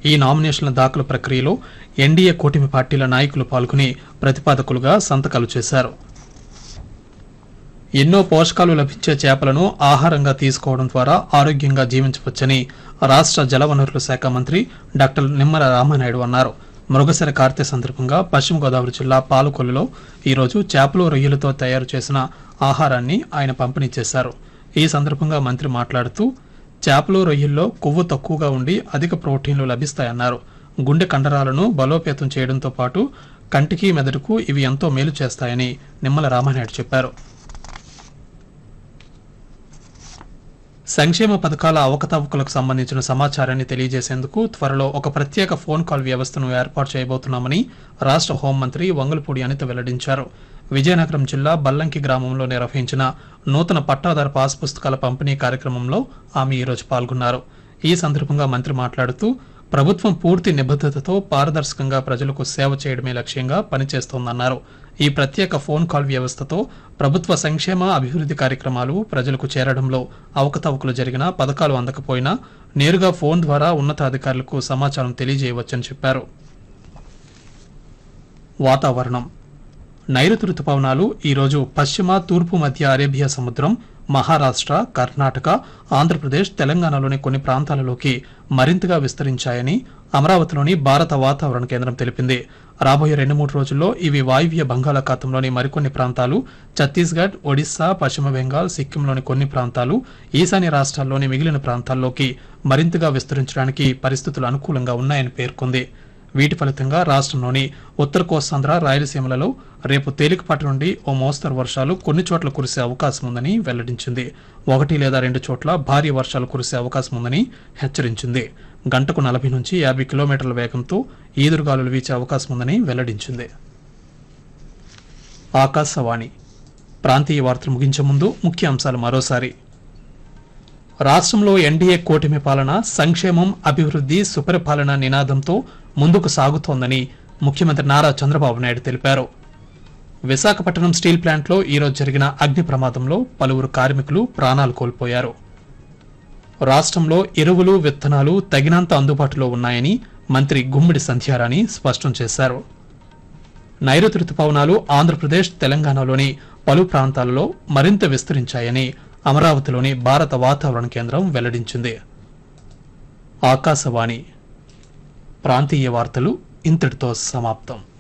ఈ నామినేషన్ల దాఖలు ప్రక్రియలో ఎన్డీఏ కూటమి పార్టీల నాయకులు పాల్గొని ప్రతిపాదకులుగా సంతకాలు చేశారు ఎన్నో పోషకాలు లభించే చేపలను ఆహారంగా తీసుకోవడం ద్వారా ఆరోగ్యంగా జీవించవచ్చని రాష్ట్ర జలవనరుల శాఖ మంత్రి డాక్టర్ నిమ్మల రామానాయుడు అన్నారు మృగశిర కార్తె సందర్భంగా పశ్చిమ గోదావరి జిల్లా పాలకొల్లులో ఈరోజు చేపలు రొయ్యలతో తయారు చేసిన ఆహారాన్ని ఆయన పంపిణీ చేశారు ఈ సందర్భంగా మంత్రి మాట్లాడుతూ చేపలు రొయ్యల్లో కొవ్వు తక్కువగా ఉండి అధిక ప్రోటీన్లు లభిస్తాయన్నారు గుండె కండరాలను బలోపేతం చేయడంతో పాటు కంటికి మెదడుకు ఇవి ఎంతో మేలు చేస్తాయని నిమ్మల రామానాయుడు చెప్పారు సంక్షేమ పథకాల అవకతవకలకు సంబంధించిన సమాచారాన్ని తెలియజేసేందుకు త్వరలో ఒక ప్రత్యేక ఫోన్ కాల్ వ్యవస్థను ఏర్పాటు చేయబోతున్నామని రాష్ట్ర హోంమంత్రి వంగలపూడి అనిత వెల్లడించారు విజయనగరం జిల్లా బల్లంకి గ్రామంలో నిర్వహించిన నూతన పట్టాదారు పాస్ పుస్తకాల పంపిణీ కార్యక్రమంలో ఆమె ఈరోజు పాల్గొన్నారు ఈ సందర్భంగా మంత్రి మాట్లాడుతూ ప్రభుత్వం పూర్తి నిబద్ధతతో పారదర్శకంగా ప్రజలకు సేవ చేయడమే లక్ష్యంగా పనిచేస్తోందన్నారు ఈ ప్రత్యేక ఫోన్ కాల్ వ్యవస్థతో ప్రభుత్వ సంక్షేమ అభివృద్ధి కార్యక్రమాలు ప్రజలకు చేరడంలో అవకతవకలు జరిగినా పథకాలు అందకపోయినా నేరుగా ఫోన్ ద్వారా ఉన్నతాధికారులకు సమాచారం తెలియజేయవచ్చని చెప్పారు వాతావరణం నైరుతి రుతుపవనాలు ఈరోజు పశ్చిమ తూర్పు మధ్య అరేబియా సముద్రం మహారాష్ట్ర కర్ణాటక ఆంధ్రప్రదేశ్ తెలంగాణలోని కొన్ని ప్రాంతాలలోకి మరింతగా విస్తరించాయని అమరావతిలోని భారత వాతావరణ కేంద్రం తెలిపింది రాబోయే రెండు మూడు రోజుల్లో ఇవి వాయువ్య బంగాళాఖాతంలోని మరికొన్ని ప్రాంతాలు ఛత్తీస్గఢ్ ఒడిశా పశ్చిమ బెంగాల్ సిక్కింలోని కొన్ని ప్రాంతాలు ఈశాన్య రాష్ట్రాల్లోని మిగిలిన ప్రాంతాల్లోకి మరింతగా విస్తరించడానికి పరిస్థితులు అనుకూలంగా ఉన్నాయని పేర్కొంది వీటి ఫలితంగా రాష్ట్రంలోని ఉత్తర కోస్తాంధ్ర రాయలసీమలలో రేపు తేలికపాటి నుండి ఓ మోస్తరు వర్షాలు కొన్ని చోట్ల కురిసే అవకాశం ఉందని వెల్లడించింది ఒకటి లేదా రెండు చోట్ల భారీ వర్షాలు కురిసే అవకాశం ఉందని హెచ్చరించింది గంటకు నలభై నుంచి యాభై కిలోమీటర్ల వేగంతో ఈదురుగాలులు వీచే అవకాశం ఉందని వెల్లడించింది ఆకాశవాణి ప్రాంతీయ వార్తలు ముగించే ముందు ముఖ్య అంశాలు మరోసారి రాష్ట్రంలో ఎన్డీఏ కూటమి పాలన సంక్షేమం అభివృద్ధి సుపరిపాలన నినాదంతో ముందుకు సాగుతోందని ముఖ్యమంత్రి నారా చంద్రబాబు నాయుడు తెలిపారు విశాఖపట్నం స్టీల్ ప్లాంట్లో ఈరోజు జరిగిన అగ్ని ప్రమాదంలో పలువురు కార్మికులు ప్రాణాలు కోల్పోయారు రాష్ట్రంలో ఎరువులు విత్తనాలు తగినంత అందుబాటులో ఉన్నాయని మంత్రి గుమ్మిడి సంధ్యారాణి స్పష్టం చేశారు నైరుతి రుతుపవనాలు ఆంధ్రప్రదేశ్ తెలంగాణలోని పలు ప్రాంతాలలో మరింత విస్తరించాయని అమరావతిలోని భారత వాతావరణ కేంద్రం వెల్లడించింది ఆకాశవాణి ప్రాంతీయ వార్తలు ఇంతటితో సమాప్తం